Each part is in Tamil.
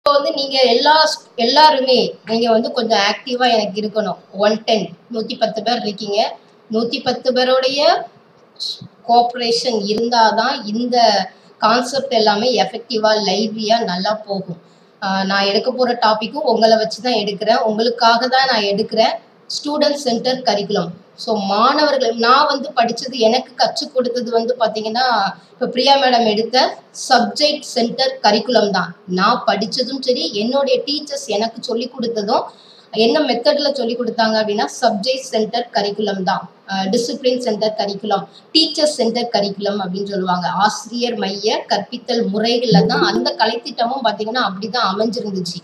இப்போ வந்து நீங்க எல்லா எல்லாருமே நீங்க வந்து கொஞ்சம் ஆக்டிவா எனக்கு இருக்கணும் ஒன் டென் நூத்தி பத்து பேர் இருக்கீங்க நூத்தி பத்து பேருடைய கோஆப்ரேஷன் இருந்தாதான் இந்த கான்செப்ட் எல்லாமே எஃபெக்டிவா லைவ்லியா நல்லா போகும் ஆஹ் நான் எடுக்க போற டாபிக்கும் உங்களை வச்சு தான் எடுக்கிறேன் உங்களுக்காக தான் நான் எடுக்கிறேன் ஸ்டூடெண்ட் சென்டர் கரிக்குலம் ஸோ மாணவர்கள் நான் வந்து படிச்சது எனக்கு கற்றுக் கொடுத்தது வந்து பார்த்தீங்கன்னா இப்போ பிரியா மேடம் எடுத்த சப்ஜெக்ட் சென்டர் கரிக்குலம் தான் நான் படிச்சதும் சரி என்னுடைய டீச்சர்ஸ் எனக்கு சொல்லி கொடுத்ததும் என்ன மெத்தட்ல சொல்லி கொடுத்தாங்க அப்படின்னா சப்ஜெக்ட் சென்டர் கரிக்குலம் தான் discipline centre curriculum teacher centre curriculum அப்படின்னு சொல்லுவாங்க ஆசிரியர் மைய கற்பித்தல் முறைகள்ல தான் அந்த கலைத்திட்டமும் பார்த்தீங்கன்னா அப்படிதான் அமைஞ்சிருந்துச்சு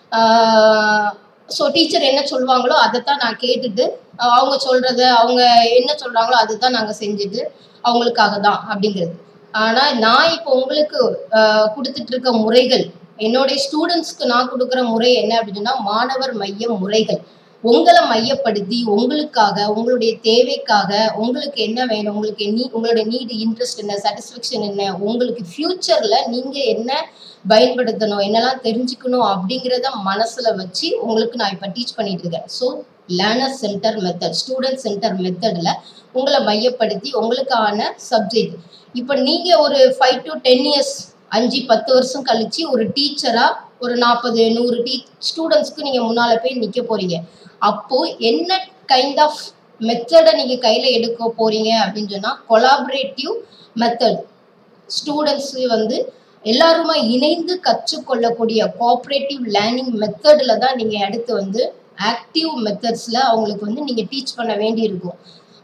ஸோ டீச்சர் என்ன சொல்லுவாங்களோ அதைத்தான் நான் கேட்டுட்டு ஆஹ் அவங்க சொல்றத அவங்க என்ன சொல்றாங்களோ அதை தான் நாங்கள் செஞ்சுட்டு அவங்களுக்காக தான் அப்படிங்கிறது ஆனா நான் இப்போ உங்களுக்கு ஆஹ் கொடுத்துட்டு இருக்க முறைகள் என்னுடைய ஸ்டூடெண்ட்ஸ்க்கு நான் கொடுக்குற முறை என்ன அப்படின்னா மாணவர் மைய முறைகள் உங்களை மையப்படுத்தி உங்களுக்காக உங்களுடைய தேவைக்காக உங்களுக்கு என்ன வேணும் உங்களுக்கு நீ உங்களுடைய நீடு இன்ட்ரெஸ்ட் என்ன சாட்டிஸ்ஃபேக்ஷன் என்ன உங்களுக்கு ஃபியூச்சர்ல நீங்க என்ன பயன்படுத்தணும் என்னெல்லாம் தெரிஞ்சுக்கணும் அப்படிங்கிறத மனசுல வச்சு உங்களுக்கு நான் இப்போ டீச் பண்ணிட்டு இருக்கேன் so learner centre method student centre மெத்தட்ல உங்களை மையப்படுத்தி உங்களுக்கான சப்ஜெக்ட் இப்போ நீங்க ஒரு ஃபைவ் டு டென் இயர்ஸ் அஞ்சு பத்து வருஷம் கழிச்சு ஒரு டீச்சரா ஒரு நாற்பது நூறு டீ ஸ்டூடெண்ட்ஸ்க்கு நீங்க முன்னால போய் நிக்க போறீங்க அப்போ என்ன கைண்ட் ஆஃப் மெத்தடை நீங்க கையில எடுக்க போறீங்க அப்படின்னு சொன்னா கொலாபரேட்டிவ் மெத்தட் ஸ்டூடெண்ட்ஸ் வந்து எல்லாருமே இணைந்து கற்றுக்கொள்ளக்கூடிய கோஆப்ரேட்டிவ் லேர்னிங் மெத்தடில் தான் நீங்கள் அடுத்து வந்து ஆக்டிவ் மெத்தட்ஸில் அவங்களுக்கு வந்து நீங்கள் டீச் பண்ண வேண்டியிருக்கும்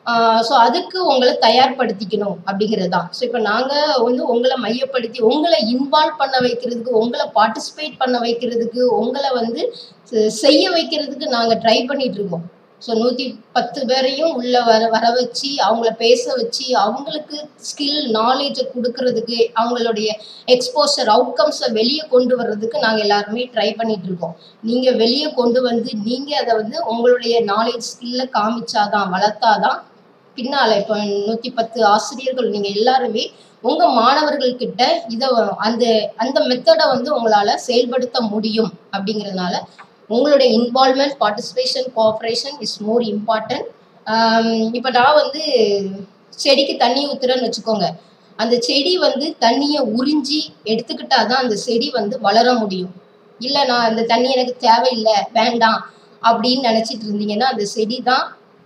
ஸோ அதுக்கு உங்களை தயார்படுத்திக்கணும் அப்படிங்கிறது தான் ஸோ இப்போ நாங்கள் வந்து உங்களை மையப்படுத்தி உங்களை இன்வால்வ் பண்ண வைக்கிறதுக்கு உங்களை பார்ட்டிசிபேட் பண்ண வைக்கிறதுக்கு உங்களை வந்து செ- செய்ய வைக்கிறதுக்கு நாங்கள் ட்ரை பண்ணிட்டு இருக்கோம் ஸோ நூற்றி பத்து பேரையும் உள்ள வர வர வச்சு அவங்கள பேச வச்சு அவங்களுக்கு ஸ்கில் நாலேஜை கொடுக்கறதுக்கு அவங்களுடைய எக்ஸ்போஷர் அவுட்கம்ஸை வெளியே கொண்டு வர்றதுக்கு நாங்கள் எல்லாருமே ட்ரை பண்ணிட்டு இருக்கோம் நீங்கள் வெளியே கொண்டு வந்து நீங்கள் அதை வந்து உங்களுடைய நாலேஜ் ஸ்கில்ல காமிச்சாதான் வளர்த்தாதான் பின்னால இப்போ நூற்றி பத்து ஆசிரியர்கள் நீங்கள் எல்லாருமே உங்கள் மாணவர்கள்கிட்ட இதை அந்த அந்த மெத்தடை வந்து உங்களால் செயல்படுத்த முடியும் அப்படிங்கிறதுனால உங்களுடைய involvement participation cooperation is more important இப்போ நான் வந்து செடிக்கு தண்ணி ஊத்துறேன்னு வச்சுக்கோங்க அந்த செடி வந்து தண்ணியை உறிஞ்சி எடுத்துக்கிட்டாதான் அந்த செடி வந்து வளர முடியும் இல்லை நான் அந்த தண்ணி எனக்கு தேவையில்லை வேண்டாம் அப்படின்னு நினச்சிட்டு இருந்தீங்கன்னா அந்த செடி தான்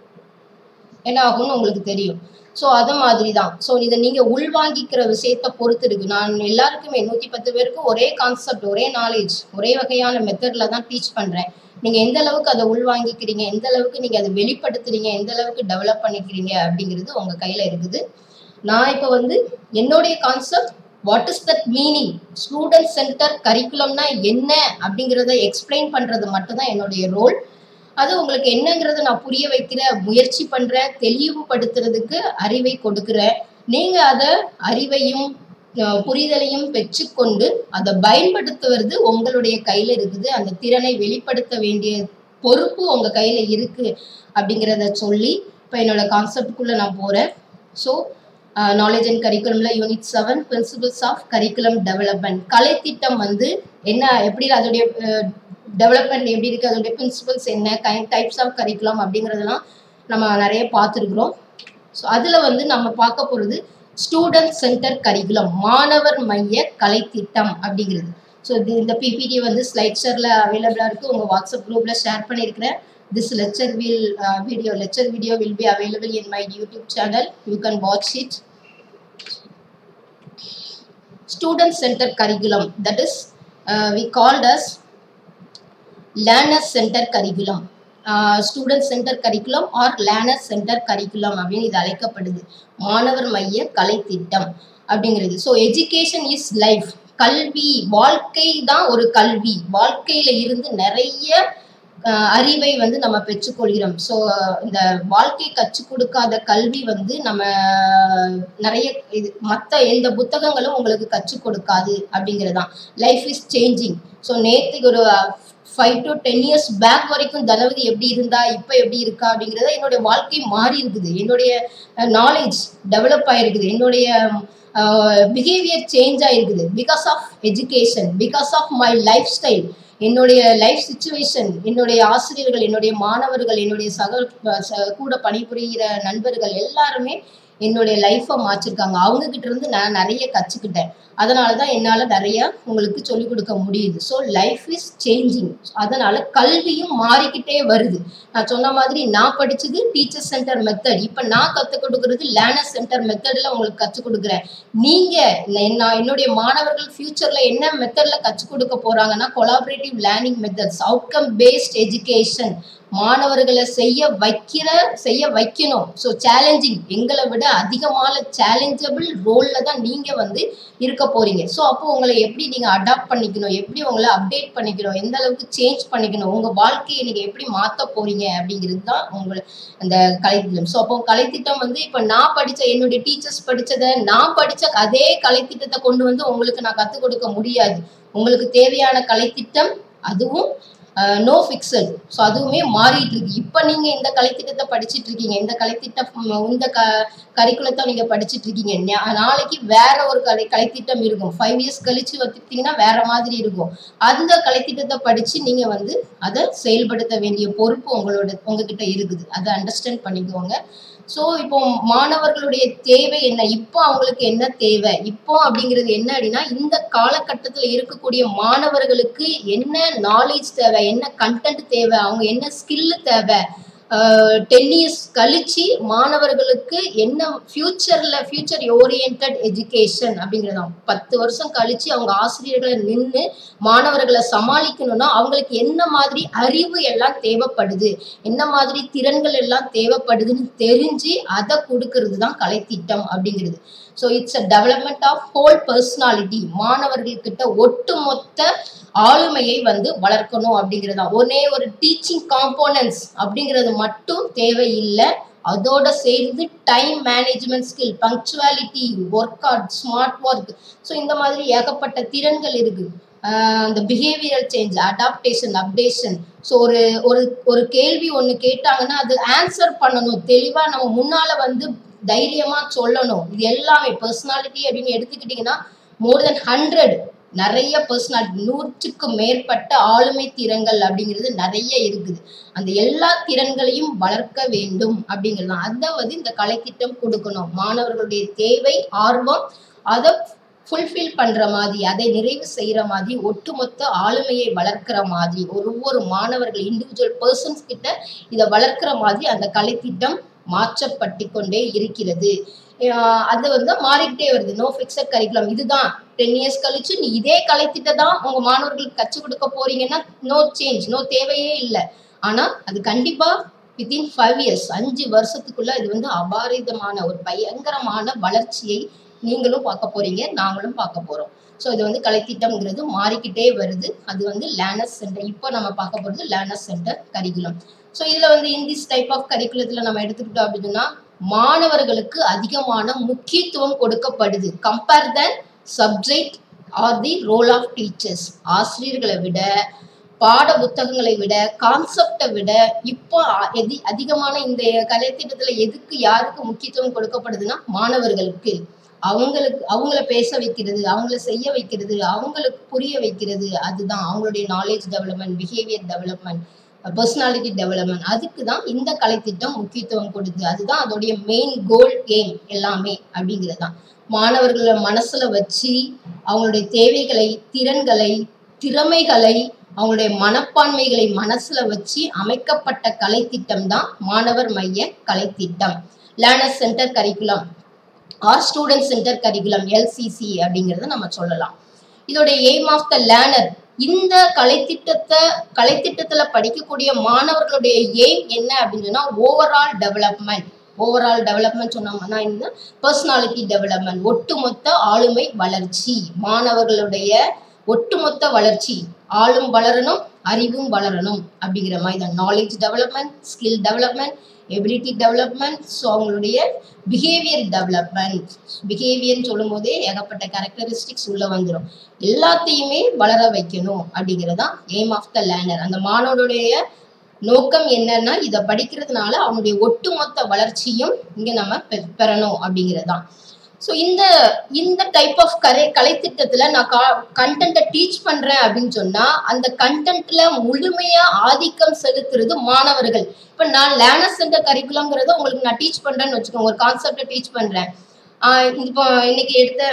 என்ன ஆகும்னு உங்களுக்கு தெரியும் ஸோ அது மாதிரி தான் ஸோ இதை நீங்கள் உள்வாங்கிக்கிற விஷயத்த பொறுத்து இருக்கு நான் எல்லாருக்குமே நூற்றி பத்து பேருக்கு ஒரே கான்செப்ட் ஒரே நாலேஜ் ஒரே வகையான மெத்தடில் தான் டீச் பண்ணுறேன் நீங்கள் எந்த அளவுக்கு அதை உள்வாங்கிக்கிறீங்க எந்த அளவுக்கு நீங்கள் அதை வெளிப்படுத்துறீங்க எந்த அளவுக்கு டெவலப் பண்ணிக்கிறீங்க அப்படிங்கிறது உங்கள் கையில் இருக்குது நான் இப்போ வந்து என்னுடைய concept what is that meaning student centre கரிக்குலம்னா என்ன அப்படிங்கிறத எக்ஸ்பிளைன் பண்ணுறது மட்டும்தான் என்னுடைய ரோல் அது உங்களுக்கு என்னங்கிறத நான் புரிய வைக்கிற முயற்சி பண்றேன் தெளிவுபடுத்துறதுக்கு அறிவை கொடுக்கிறேன் நீங்க அதை அறிவையும் அஹ், புரிதலையும் பெற்றுக்கொண்டு அதை பயன்படுத்துவது உங்களுடைய கையில இருக்குது அந்த திறனை வெளிப்படுத்த வேண்டிய பொறுப்பு உங்க கையில இருக்கு அப்படிங்கிறத சொல்லி இப்போ என்னோட கான்செப்டுக்குள்ள நான் போறேன் ஸோ நாலேஜ் அண்ட் கரிக்குலம்ல unit seven principles of curriculum development கலைத்திட்டம் வந்து என்ன எப்படி அதோடைய டெவலப்மெண்ட் எப்படி இருக்கு அதோடைய பிரின்சிபல்ஸ் என்ன கை டைப்ஸ் ஆஃப் கரிக்குலம் அப்படிங்கிறதெல்லாம் நம்ம நிறைய பார்த்துருக்குறோம் ஸோ அதில் வந்து நம்ம பார்க்க போகிறது ஸ்டூடெண்ட் சென்டர் கரிக்குலம் மாணவர் மைய கலைத்திட்டம் அப்படிங்கிறது ஸோ இது இந்த பிபிடி வந்து ஸ்லைட்ஸரில் அவைலபிளாக இருக்குது உங்கள் வாட்ஸ்அப் குரூப்பில் ஷேர் பண்ணியிருக்கிறேன் this lecture will video lecture video will be available in my YouTube channel you can watch it student centered curriculum that is uh, we called as learner center curriculum student centre curriculum or learner centre curriculum அப்படின்னு இது அழைக்கப்படுது மாணவர் மைய கலை திட்டம் அப்படிங்கிறது ஸோ எஜுகேஷன் இஸ் லைஃப் கல்வி வாழ்க்கை தான் ஒரு கல்வி வாழ்க்கையில இருந்து நிறைய அஹ், அறிவை வந்து நம்ம பெற்றுக்கொள்கிறோம் ஸோ இந்த வாழ்க்கை கற்றுக் கொடுக்காத கல்வி வந்து நம்ம நிறைய இது மற்ற எந்த புத்தகங்களும் உங்களுக்கு கற்றுக் கொடுக்காது அப்படிங்கிறதான் லைஃப் இஸ் சேஞ்சிங் ஸோ நேற்றுக்கு ஒரு five to ten years back வரைக்கும் தனவதி எப்படி இருந்தா இப்போ எப்படி இருக்கா அப்படிங்கிறத என்னுடைய வாழ்க்கை மாறி இருக்குது என்னுடைய நாலேஜ் டெவலப் ஆயிருக்குது என்னுடைய பிஹேவியர் சேஞ்ச் ஆயிருக்குது because of education because of my lifestyle என்னுடைய லைஃப் சுச்சுவேஷன் என்னுடைய ஆசிரியர்கள் என்னுடைய மாணவர்கள் என்னுடைய சக ச- கூட பணிபுரிகிற நண்பர்கள் எல்லாருமே என்னுடைய லைஃப்பை மாற்றிருக்காங்க அவங்க கிட்ட இருந்து நான் நிறைய கற்றுக்கிட்டேன் அதனால தான் என்னால் நிறைய உங்களுக்கு சொல்லிக் கொடுக்க முடியுது ஸோ லைஃப் இஸ் சேஞ்சிங் அதனால கல்வியும் மாறிக்கிட்டே வருது நான் சொன்ன மாதிரி நான் படிச்சது டீச்சர் சென்டர் மெத்தட் இப்போ நான் கற்றுக் கொடுக்கறது லேர்னர் சென்டர் மெத்தடில் உங்களுக்கு கற்றுக் கொடுக்குறேன் நீங்கள் நான் என்னுடைய மாணவர்கள் ஃப்யூச்சரில் என்ன மெத்தடில் கற்றுக் கொடுக்க போகிறாங்கன்னா collaborative learning methods outcome based education மாணவர்களை செய்ய வைக்கிற செய்ய வைக்கணும் ஸோ சேலஞ்சிங் எங்களை விட அதிகமான சேலஞ்சபிள் ரோலில் தான் நீங்கள் வந்து இருக்க போறீங்க ஸோ அப்போ உங்களை எப்படி நீங்கள் அடாப்ட் பண்ணிக்கணும் எப்படி உங்களை அப்டேட் பண்ணிக்கணும் எந்த அளவுக்கு சேஞ்ச் பண்ணிக்கணும் உங்கள் வாழ்க்கையை நீங்கள் எப்படி மாற்ற போறீங்க அப்படிங்கிறது தான் உங்களை அந்த கலைத்திட்டம் ஸோ அப்போ கலைத்திட்டம் வந்து இப்போ நான் படித்த என்னுடைய டீச்சர்ஸ் படித்ததை நான் படித்த அதே கலைத்திட்டத்தை கொண்டு வந்து உங்களுக்கு நான் கற்றுக் கொடுக்க முடியாது உங்களுக்கு தேவையான கலைத்திட்டம் அதுவும் நோ ஃபிக்ஸட் ஸோ அதுவுமே மாறிட்டு இருக்கு இப்போ நீங்க இந்த கலைத்திட்டத்தை படிச்சிட்டு இருக்கீங்க இந்த கலைத்திட்டம் ம், இந்த க கரிக்குலத்தை நீங்க படிச்சிட்டு இருக்கீங்க ஞா- நாளைக்கு வேற ஒரு கலை கலைத்திட்டம் இருக்கும் ஃபைவ் இயர்ஸ் கழிச்சு வந்துட்டீங்கன்னா வேற மாதிரி இருக்கும் அந்த கலைத்திட்டத்தை படிச்சு நீங்க வந்து அதை செயல்படுத்த வேண்டிய பொறுப்பு உங்களோட உங்ககிட்ட இருக்குது அதை அண்டர்ஸ்டாண்ட் பண்ணிக்கோங்க ஸோ இப்போ மாணவர்களுடைய தேவை என்ன இப்போ அவங்களுக்கு என்ன தேவை இப்போ அப்படிங்கிறது என்ன அப்படின்னா இந்த காலகட்டத்தில் இருக்கக்கூடிய மாணவர்களுக்கு என்ன நாலேஜ் தேவை என்ன கண்டென்ட் தேவை அவங்க என்ன ஸ்கில் தேவை டென் இயர்ஸ் கழிச்சு மாணவர்களுக்கு என்ன ஃபியூச்சர்ல ஃபியூச்சர் ஓரியன்ட் எஜுகேஷன் அப்படிங்கிறதா பத்து வருஷம் கழிச்சு அவங்க ஆசிரியர்களை நின்று மாணவர்களை சமாளிக்கணும்னா அவங்களுக்கு என்ன மாதிரி அறிவு எல்லாம் தேவைப்படுது என்ன மாதிரி திறன்கள் எல்லாம் தேவைப்படுதுன்னு தெரிஞ்சு அதை கொடுக்கறது தான் கலைத்திட்டம் அப்படிங்கிறது so it's a development of whole personality மாணவர்கள்கிட்ட ஒட்டுமொத்த ஆளுமையை வந்து வளர்க்கணும் அப்படிங்கிறதா ஒரே ஒரு டீச்சிங் காம்போனன்ட்ஸ் அப்படிங்கிறது மட்டும் தேவையில்லை அதோட சேர்ந்து time management skill punctuality work out smart work so இந்த மாதிரி ஏகப்பட்ட திறன்கள் இருக்கு ஆஹ் அந்த behavioural change adaptation updation so ஒரு ஒரு ஒரு கேள்வி ஒன்று கேட்டாங்கன்னா அது ஆன்சர் பண்ணணும் தெளிவாக நம்ம முன்னால வந்து தைரியமா சொல்லணும் இது எல்லாமே பர்சனாலிட்டி அப்படின்னு எடுத்துக்கிட்டிங்கன்னா மோர் தென் ஹண்ட்ரட் நிறைய பர்சனாலிட்டி நூற்றுக்கு மேற்பட்ட ஆளுமை திறன்கள் அப்படிங்கிறது நிறைய இருக்குது அந்த எல்லா திறன்களையும் வளர்க்க வேண்டும் அப்படிங்கிறது தான் அதை வந்து இந்த கலைத்திட்டம் கொடுக்கணும் மாணவர்களுடைய தேவை ஆர்வம் அதை ஃபுல்ஃபில் பண்ற மாதிரி அதை நிறைவு செய்யற மாதிரி ஒட்டுமொத்த ஆளுமையை வளர்க்கிற மாதிரி ஒவ்வொரு மாணவர்கள் இண்டிவிஜுவல் பர்சன்ஸ் கிட்ட இதை வளர்க்கிற மாதிரி அந்த கலைத்திட்டம் மாற்றப்பட்டு கொண்டே இருக்கிறது ஆஹ் அது வந்து மாறிக்கிட்டே வருது நோ ஃபிக்ஸட் கரிக்குலம் இதுதான் டென் இயர்ஸ் கழிச்சு நீ இதே கலைத்திட்ட தான் உங்க மாணவர்களுக்கு கற்றுக் கொடுக்க போறீங்கன்னா நோ சேஞ்ச் நோ தேவையே இல்லை ஆனா அது கண்டிப்பா வித்தின் ஃபைவ் இயர்ஸ் அஞ்சு வருஷத்துக்குள்ள இது வந்து அபாரிதமான ஒரு பயங்கரமான வளர்ச்சியை நீங்களும் பார்க்க போறீங்க நாங்களும் பார்க்க போறோம் ஸோ இது வந்து கலைத்திட்டம்ங்கிறது மாறிக்கிட்டே வருது அது வந்து லேர்னர்ஸ் சென்டர் இப்போ நம்ம பார்க்க போகிறது லேர்னர்ஸ் சென்டர் கரிக்குலம் ஸோ இதில் வந்து இந்திஸ் டைப் ஆஃப் கரிக்குலத்தில் நம்ம எடுத்துக்கிட்டோம் அப்படின்னா மாணவர்களுக்கு அதிகமான முக்கியத்துவம் கொடுக்கப்படுது compare than subject or the role of teachers ஆசிரியர்களை விட பாட புத்தகங்களை விட கான்செப்டை விட இப்போ அ- எதி அதிகமான இந்த கலைத்திட்டத்தில் எதுக்கு யாருக்கு முக்கியத்துவம் கொடுக்கப்படுதுன்னா மாணவர்களுக்கு அவங்களுக்கு அவங்கள பேச வைக்கிறது அவங்கள செய்ய வைக்கிறது அவங்களுக்கு புரிய வைக்கிறது அதுதான் அவங்களுடைய knowledge development behaviour development personality development அதுக்கு தான் இந்த கலைத்திட்டம் முக்கியத்துவம் கொடுத்து அதுதான் அதோடைய மெயின் கோல் எய்ம் எல்லாமே அப்படிங்கிறது தான் மாணவர்களை மனசுல வச்சு அவங்களுடைய தேவைகளை திறன்களை திறமைகளை அவங்களுடைய மனப்பான்மைகளை மனசுல வச்சு அமைக்கப்பட்ட கலைத்திட்டம் தான் மாணவர் மைய கலைத்திட்டம் learner centre curriculum or student centre curriculum LCC அப்படிங்கிறத நம்ம சொல்லலாம் இதோடைய எய்ம் ஆஃப் த லேர்னர் இந்த கலைத்திட்டத்தை கலைத்திட்டத்துல படிக்கக்கூடிய மாணவர்களுடைய எய்ம் என்ன அப்படின்னு சொன்னா ஓவரால் டெவலப்மெண்ட் ஓவரால் டெவலப்மெண்ட் சொன்னோம்னா என்ன பர்சனாலிட்டி டெவலப்மெண்ட் ஒட்டுமொத்த ஆளுமை வளர்ச்சி மாணவர்களுடைய ஒட்டுமொத்த வளர்ச்சி ஆளும் வளரணும் அறிவும் வளரணும் அப்படிங்கிற மாதிரி தான் knowledge development skill development ability development so அவங்களுடைய பிஹேவியர் டெவலப்மெண்ட் பிஹேவியர்னு சொல்லும் போதே ஏகப்பட்ட கேரக்டரிஸ்டிக்ஸ் உள்ள வந்துடும் எல்லாத்தையுமே வளர வைக்கணும் அப்படிங்கிறது தான் எய்ம் ஆஃப் த லேர்னர் அந்த மாணவருடைய நோக்கம் என்னன்னா இதை படிக்கிறதுனால அவனுடைய ஒட்டுமொத்த வளர்ச்சியும் இங்க நம்ம பெ- பெறணும் அப்படிங்கிறது தான் ஸோ இந்த இந்த டைப் ஆஃப் கலை கலைத்திட்டத்துல நான் கண்டென்ட்டை டீச் பண்றேன் அப்படின்னு சொன்னா அந்த கண்டென்ட்ல முழுமையா ஆதிக்கம் செலுத்துறது மாணவர்கள் இப்போ நான் லேர்னர் சென்டர் கரிக்குலம்ங்கிறத உங்களுக்கு நான் டீச் பண்றேன்னு வச்சுக்கோங்க ஒரு கான்செப்டை டீச் பண்றேன் ஆஹ் இப்போ இன்னைக்கு எடுத்த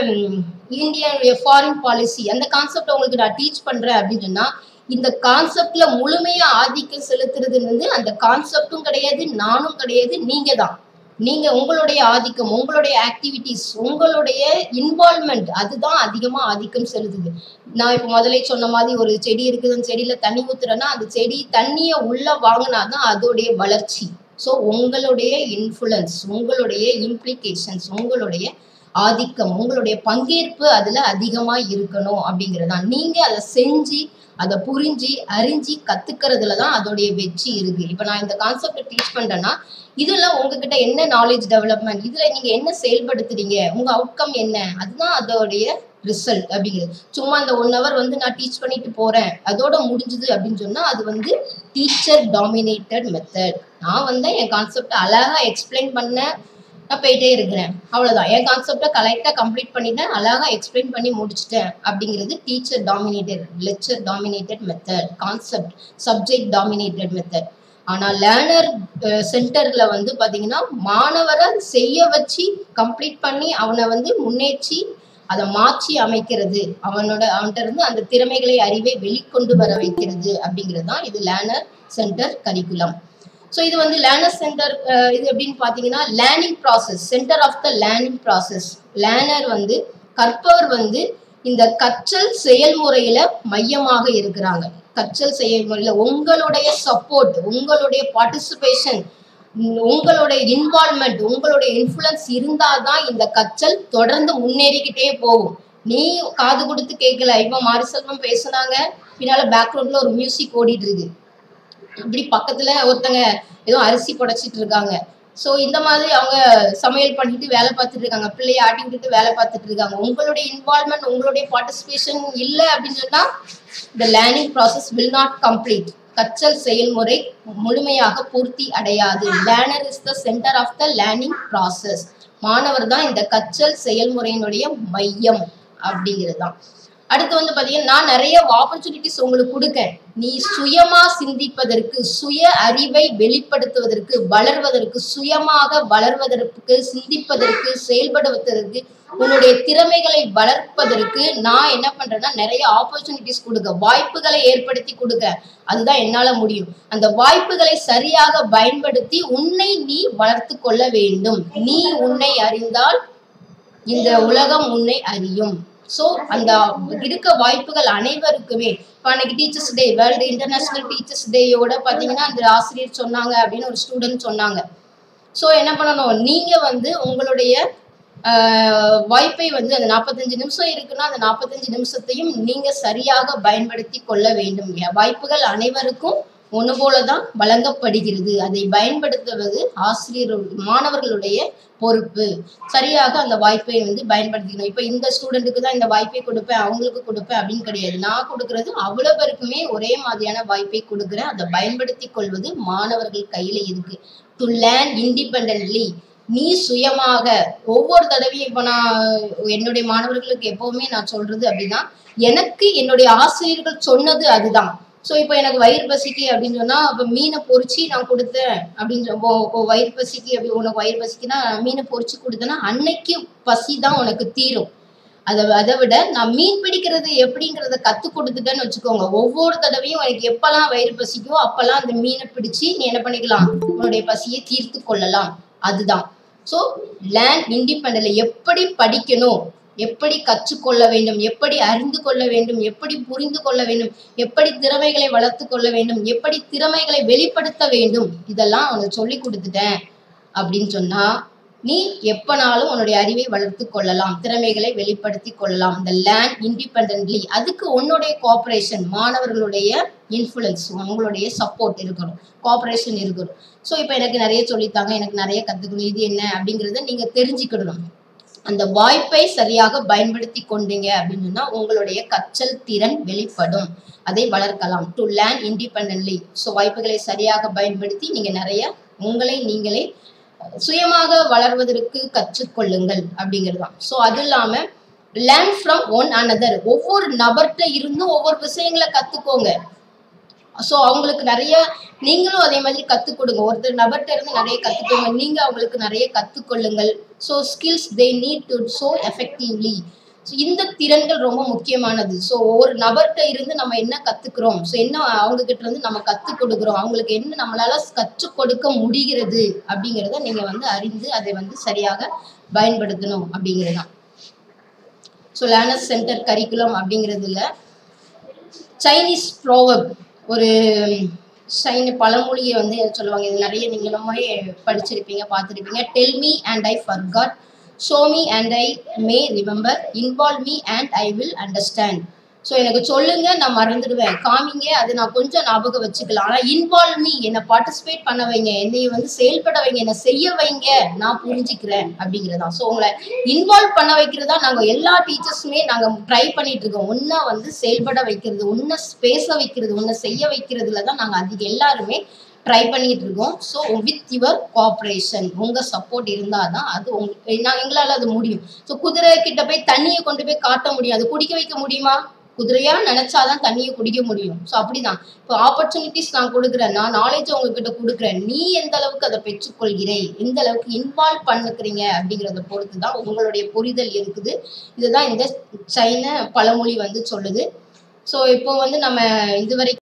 இந்திய ஃபாரின் பாலிசி அந்த கான்செப்டை உங்களுக்கு நான் டீச் பண்றேன் அப்படின்னு சொன்னா இந்த கான்செப்ட்ல முழுமையா ஆதிக்கம் செலுத்துறது வந்து அந்த கான்செப்டும் கிடையாது நானும் கிடையாது நீங்க தான் நீங்க உங்களுடைய ஆதிக்கம் உங்களுடைய ஆக்டிவிட்டிஸ் உங்களுடைய இன்வால்மெண்ட் அதுதான் அதிகமா ஆதிக்கம் செலுத்துது நான் இப்போ முதல்ல சொன்ன மாதிரி ஒரு செடி இருக்குது அந்த செடியில தண்ணி ஊத்துறேன்னா அந்த செடி தண்ணியை உள்ள வாங்கினாதான் அதோடைய வளர்ச்சி ஸோ உங்களுடைய இன்ஃப்ளூயன்ஸ் உங்களுடைய இம்ப்ளிகேஷன்ஸ் உங்களுடைய ஆதிக்கம் உங்களுடைய பங்கேற்பு அதுல அதிகமா இருக்கணும் அப்படிங்கறதுதான் நீங்க அதை செஞ்சு அதை புரிஞ்சு அறிஞ்சு கத்துக்கிறதுல தான் அதோடைய வெற்றி இருக்கு இப்போ நான் இந்த கான்செப்டை டீச் பண்றேன்னா இதுல உங்ககிட்ட என்ன நாலேஜ் டெவலப்மெண்ட் இதுல நீங்க என்ன செயல்படுத்துறீங்க உங்க அவுட்கம் என்ன அதுதான் அதோடைய ரிசல்ட் அப்படிங்கிறது சும்மா அந்த ஒன் ஹவர் வந்து நான் டீச் பண்ணிட்டு போறேன் அதோட முடிஞ்சுது அப்படின்னு சொன்னா அது வந்து டீச்சர் டாமினேட்டட் மெத்தட் நான் வந்து என் கான்செப்டை அழகா எக்ஸ்பிளைன் பண்ண நான் போயிட்டே இருக்கிறேன் அவ்வளவுதான் என் கான்செப்டை கரெக்டாக கம்ப்ளீட் பண்ணிட்டேன் அழகா எக்ஸ்பிளைன் பண்ணி முடிச்சிட்டேன் அப்படிங்கிறது teacher dominated lecture dominated method concept subject dominated method ஆனால் லேர்னர் சென்டர்ல வந்து பாத்தீங்கன்னா மாணவரை செய்ய வச்சு கம்ப்ளீட் பண்ணி அவனை வந்து முன்னேற்றி அதை மாற்றி அமைக்கிறது அவனோட அவன்கிட்ட இருந்து அந்த திறமைகளை அறிவை வெளிக்கொண்டு வர வைக்கிறது அப்படிங்கிறது தான் இது லேர்னர் சென்டர் கரிக்குலம் ஸோ இது வந்து லேர்னர் சென்டர் இது எப்படின்னு பார்த்தீங்கன்னா learning process centre of the learning process learner வந்து கற்பவர் வந்து இந்த கற்றல் செயல்முறையில மையமாக இருக்கிறாங்க கற்றல் செயல்முறையில உங்களுடைய சப்போர்ட் உங்களுடைய பார்ட்டிசிபேஷன் உங்களுடைய இன்வால்மெண்ட் உங்களுடைய இன்ஃப்ளூயன்ஸ் இருந்தாதான் இந்த கற்றல் தொடர்ந்து முன்னேறிக்கிட்டே போகும் நீ காது கொடுத்து கேட்கல இப்போ மாரிசெல்வம் பேசுனாங்க பின்னால பேக்ரவுண்ட்ல ஒரு மியூசிக் ஓடிட்டு இருக்கு இப்படி பக்கத்துல ஒருத்தங்க ஏதோ அரிசி புடைச்சிட்டு இருக்காங்க ஸோ இந்த மாதிரி அவங்க சமையல் பண்ணிட்டு வேலை பார்த்துட்டு இருக்காங்க பிள்ளைய ஆட்டி விட்டுட்டு வேலை பார்த்துட்டு இருக்காங்க உங்களுடைய இன்வால்மெண்ட் உங்களுடைய பார்ட்டிசிபேஷன் இல்லை அப்படின்னு சொன்னா இந்த learning process will not complete கற்றல் செயல்முறை முழுமையாக பூர்த்தி அடையாது learner is the centre of the learning process மாணவர் தான் இந்த கற்றல் செயல்முறையினுடைய மையம் அப்படிங்கிறது தான் அடுத்து வந்து பாத்தீங்கன்னா நான் நிறைய ஆப்பர்ச்சுனிட்டிஸ் உங்களுக்கு கொடுக்கேன் நீ சுயமா சிந்திப்பதற்கு சுய அறிவை வெளிப்படுத்துவதற்கு வளர்வதற்கு சுயமாக வளர்வதற்கு சிந்திப்பதற்கு செயல்படுவதற்கு உன்னுடைய திறமைகளை வளர்ப்பதற்கு நான் என்ன பண்றேன்னா நிறைய ஆப்பர்ச்சுனிட்டிஸ் கொடுக்க வாய்ப்புகளை ஏற்படுத்தி கொடுக்க அதுதான் என்னால முடியும் அந்த வாய்ப்புகளை சரியாக பயன்படுத்தி உன்னை நீ வளர்த்து கொள்ள வேண்டும் நீ உன்னை அறிந்தால் இந்த உலகம் உன்னை அறியும் ஸோ அந்த இருக்க வாய்ப்புகள் அனைவருக்குமே இப்போ அன்னைக்கு teachers day world international teachers டேயோட பார்த்தீங்கன்னா அந்த ஆசிரியர் சொன்னாங்க அப்படின்னு ஒரு ஸ்டூடெண்ட் சொன்னாங்க ஸோ என்ன பண்ணணும் நீங்க வந்து உங்களுடைய ஆஹ், வாய்ப்பை வந்து அந்த நாற்பத்தஞ்சு நிமிஷம் இருக்குன்னா அந்த நாற்பத்தஞ்சு நிமிஷத்தையும் நீங்க சரியாக பயன்படுத்தி கொள்ள வேண்டும் வாய்ப்புகள் அனைவருக்கும் ஒன்று போலதான் வழங்கப்படுகிறது அதை பயன்படுத்துவது ஆசிரியர் மாணவர்களுடைய பொறுப்பு சரியாக அந்த வாய்ப்பை வந்து பயன்படுத்திக்கணும் இப்போ இந்த ஸ்டூடெண்ட்டுக்கு தான் இந்த வாய்ப்பை கொடுப்பேன் அவங்களுக்கு கொடுப்பேன் அப்படின்னு கிடையாது நான் கொடுக்கறது அவ்வளோ பேருக்குமே ஒரே மாதிரியான வாய்ப்பை கொடுக்குறேன் அதை பயன்படுத்தி கொள்வது மாணவர்கள் கையில இருக்கு டு லேர்ன் இண்டிபெண்ட்லி நீ சுயமாக ஒவ்வொரு தடவையும் இப்போ நான் என்னுடைய மாணவர்களுக்கு எப்பவுமே நான் சொல்றது அப்படின்னா எனக்கு என்னுடைய ஆசிரியர்கள் சொன்னது அதுதான் ஸோ இப்போ எனக்கு வயிறு பசிக்கு அப்படின்னு சொன்னா அப்போ மீனை பொரிச்சு நான் கொடுத்தேன் அப்படின்னு சொ- ஓ ஓ, வயிறு பசிக்கு அப்படி உனக்கு வயிறு பசிக்குன்னா மீனை பொரிச்சு கொடுத்தேன்னா அன்னைக்கு பசி தான் உனக்கு தீரும் அதை அதை விட நான் மீன் பிடிக்கிறது எப்படிங்கிறத கத்து கொடுத்துட்டேன்னு வச்சுக்கோங்க ஒவ்வொரு தடவையும் எனக்கு எப்பெல்லாம் வயிறு பசிக்கோ அப்பெல்லாம் அந்த மீனை பிடிச்சு நீ என்ன பண்ணிக்கலாம் உன்னுடைய பசியை தீர்த்து கொள்ளலாம் அதுதான் ஸோ லேர்ன் இண்டிபெண்டன்ட்ல எப்படி படிக்கணும் எப்படி கற்றுக்கொள்ள வேண்டும் எப்படி அறிந்து கொள்ள வேண்டும் எப்படி புரிந்து கொள்ள வேண்டும் எப்படி திறமைகளை வளர்த்து கொள்ள வேண்டும் எப்படி திறமைகளை வெளிப்படுத்த வேண்டும் இதெல்லாம் அவனுக்கு சொல்லி கொடுத்துட்டேன் அப்படின்னு சொன்னா நீ எப்பனாலும் உன்னுடைய அறிவை வளர்த்து கொள்ளலாம் திறமைகளை வெளிப்படுத்தி கொள்ளலாம் இந்த லேர்ன் இண்டிபெண்ட்லி அதுக்கு உன்னுடைய கோஆபரேஷன் மாணவர்களுடைய இன்ஃப்ளூயன்ஸ் உங்களுடைய சப்போர்ட் இருக்கணும் கோஆபரேஷன் இருக்கணும் ஸோ இப்போ எனக்கு நிறைய சொல்லித்தாங்க எனக்கு நிறைய கற்றுக்கணும் இது என்ன அப்படிங்கிறத நீங்க தெரிஞ்சுக்கிடணும் அந்த வாய்ப்பை சரியாக பயன்படுத்தி கொண்டீங்க அப்படின்னு சொன்னா உங்களுடைய கற்றல் திறன் வெளிப்படும் அதை வளர்க்கலாம் டு லேர்ன் இண்டிபெண்ட்லி ஸோ வாய்ப்புகளை சரியாக பயன்படுத்தி நீங்க நிறைய உங்களை நீங்களே சுயமாக வளர்வதற்கு கற்றுக்கொள்ளுங்கள் அப்படிங்கிறது தான் ஸோ அது இல்லாம லேர்ன் ஃப்ரம் ஒன் another ஒவ்வொரு நபர்கிட்ட இருந்தும் ஒவ்வொரு விஷயங்களை கத்துக்கோங்க ஸோ அவங்களுக்கு நிறைய நீங்களும் அதே மாதிரி கற்றுக் கொடுங்க ஒருத்தர் நபர்கிட்ட இருந்து நிறைய கற்றுக்கோங்க நீங்கள் அவங்களுக்கு நிறைய கற்றுக்கொள்ளுங்கள் so skills they need to so effectively so இந்த திறன்கள் ரொம்ப முக்கியமானது ஸோ ஒவ்வொரு நபர்கிட்ட இருந்து நம்ம என்ன கற்றுக்குறோம் ஸோ என்ன அவங்க கிட்ட இருந்து நம்ம கற்றுக் கொடுக்குறோம் அவங்களுக்கு என்ன நம்மளால கற்றுக் கொடுக்க முடிகிறது அப்படிங்கிறத நீங்கள் வந்து அறிந்து அதை வந்து சரியாக பயன்படுத்தணும் அப்படிங்கிறது தான் ஸோ லேர்னர்ஸ் சென்டர் கரிக்குலம் அப்படிங்கிறதுல சைனீஸ் ப்ரோவப் ஒரு சைன பழமொழியை வந்து சொல்லுவாங்க இது நிறைய நீங்களுமே படிச்சிருப்பீங்க பார்த்துருப்பீங்க tell me and I forgot show me and I may remember involve me and I will understand so எனக்கு சொல்லுங்க நான் மறந்துடுவேன் காமிங்க அது நான் கொஞ்சம் ஞாபகம் வச்சுக்கலாம் ஆனால் இன்வால்வ் மீ என்னை பார்ட்டிசிபேட் பண்ண வைங்க என்னை வந்து செயல்பட வைங்க என்னை செய்ய வைங்க நான் புரிஞ்சுக்கிறேன் அப்படிங்கிறதா ஸோ உங்களை இன்வால்வ் பண்ண வைக்கிறதா நாங்கள் எல்லா டீச்சர்ஸுமே நாங்கள் ட்ரை பண்ணிட்டு இருக்கோம் ஒன்றா வந்து செயல்பட வைக்கிறது ஒன்றை பேச வைக்கிறது ஒன்றை செய்ய வைக்கிறதுல தான் நாங்கள் அதிக எல்லாருமே ட்ரை பண்ணிட்டு இருக்கோம் ஸோ வித் யுவர் கோஆப்ரேஷன் உங்கள் சப்போர்ட் இருந்தால் தான் அது உங்க நான் எங்களால் அது முடியும் ஸோ குதிரை கிட்ட போய் தண்ணியை கொண்டு போய் காட்ட முடியும் அது குடிக்க வைக்க முடியுமா குதிரையா நினைச்சாதான் தண்ணியை குடிக்க முடியும் ஸோ அப்படிதான் இப்போ ஆப்பர்ச்சுனிட்டிஸ் நான் கொடுக்குறேன் நான் நாலேஜ் உங்ககிட்ட கொடுக்குறேன் நீ எந்த அளவுக்கு அதை பெற்றுக்கொள்கிறே எந்த அளவுக்கு இன்வால்வ் பண்ணுக்கிறீங்க அப்படிங்கிறத பொறுத்து தான் உங்களுடைய புரிதல் இருக்குது இதுதான் இந்த சைன பழமொழி வந்து சொல்லுது ஸோ இப்போ வந்து நம்ம இதுவரை